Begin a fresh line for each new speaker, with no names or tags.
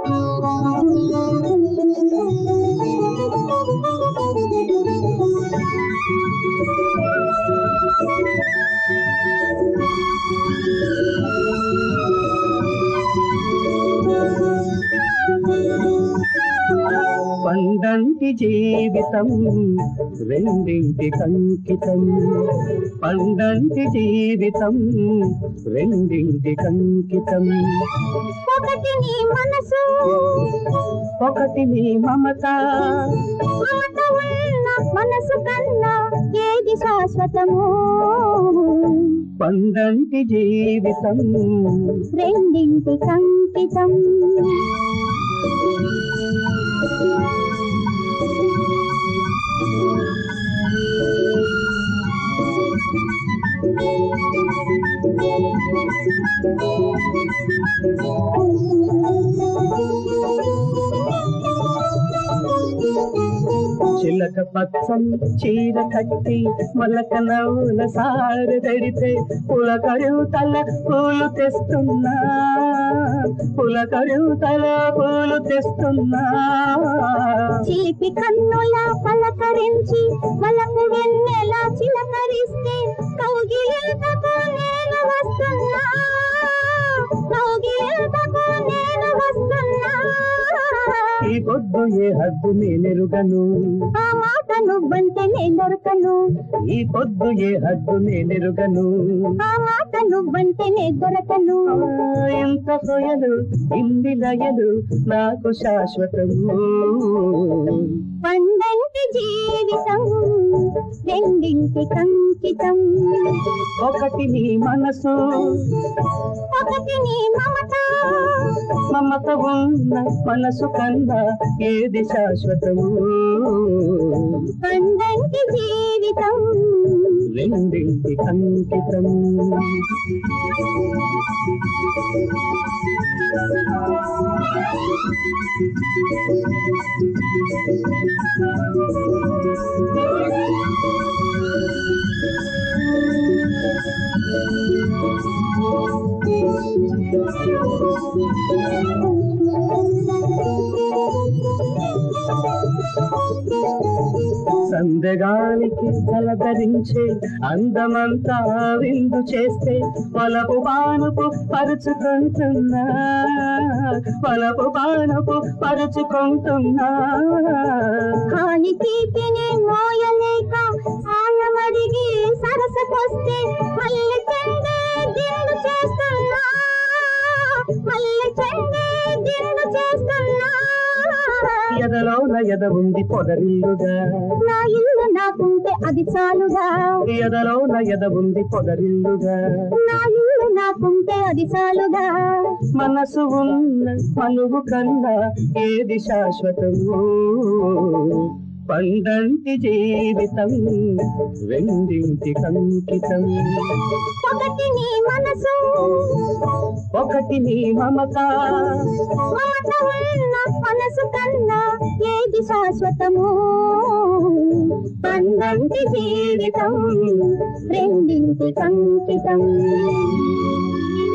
పండంటి జీవితం రెండింటి కంకితం పండంటి జీవితం రెండింటి కంకితం
ఒకటి నీ మనసు
ఒకటి నీ మమత
మాట ఉన్న మనసు కన్నా ఏది శాశ్వతము
పండంటి జీవితం
రెండింటి కంకితం
చిలక పచ్చని చీర కట్టి మొలక నవ్వుల సారు తడితే పులకరుతల పూలు తెస్తున్నా పులకరుతల పూలు తెస్తున్నా
చిలిపి కన్నుల పలకరించి వలకు వెన్నెల చిలకరిస్తే కౌగిలింతకు నేను వస్తున్నా కౌగిలింతకు నేను వస్తున్నా
ఈ పొద్దు ఏ హద్దు నేనెరుగను
ఆ మాట నువ్వంటే నేను దొరకను
ఈ పొద్దు ఏ హద్దు నేనెరుగను
ఆ మాట నువ్వంటే నేను దొరకను
ఆ, ఎంత సొయలు ఇన్ని లయలు నాకు శాశ్వతము
పండంటి జీవితం రెండింటి కంకితం
ఒకటి నీ మనసు
ఒకటి నీ మమత
మమత ఉన్న మనసు కన్నా ఏది శాశ్వతము
పండంటి జీవితం
రెండింటి కంకితం సందగానికి జలధరించే అందమంతా విందు చేస్తే వలపు బానుపు పరుచుకుంటున్నా వలపు బానుపు పరుచుకుంటున్నా
కాని తీపిని మోయలేక సాయమడిగి సరసకొస్తే మళ్ళీ చెండే దిండు చేస్తున్నా మళ్ళీ చెండే దిండు చేస్తున్నా
ఎదలోన ఎద ఉంది పొదరిల్లుగా
నా ఇల్లు నాకుంటే అది చాలుగా
ఎదలోన ఎద ఉంది పొదరిల్లుగా
నా ఇల్లు నాకుంటే అది చాలుగా
మనసు ఉన్న మనువు కన్నా ఏది శాశ్వతము పండంటి జీవితం రెండింటి కంకితం
ఒకటి నీ మనసు
ఒకటి నీ మమత
మాట ఉన్న మనసు కన్నా ఏది శాశ్వతము
పండంటి జీవితం
రెండింటి కంకితం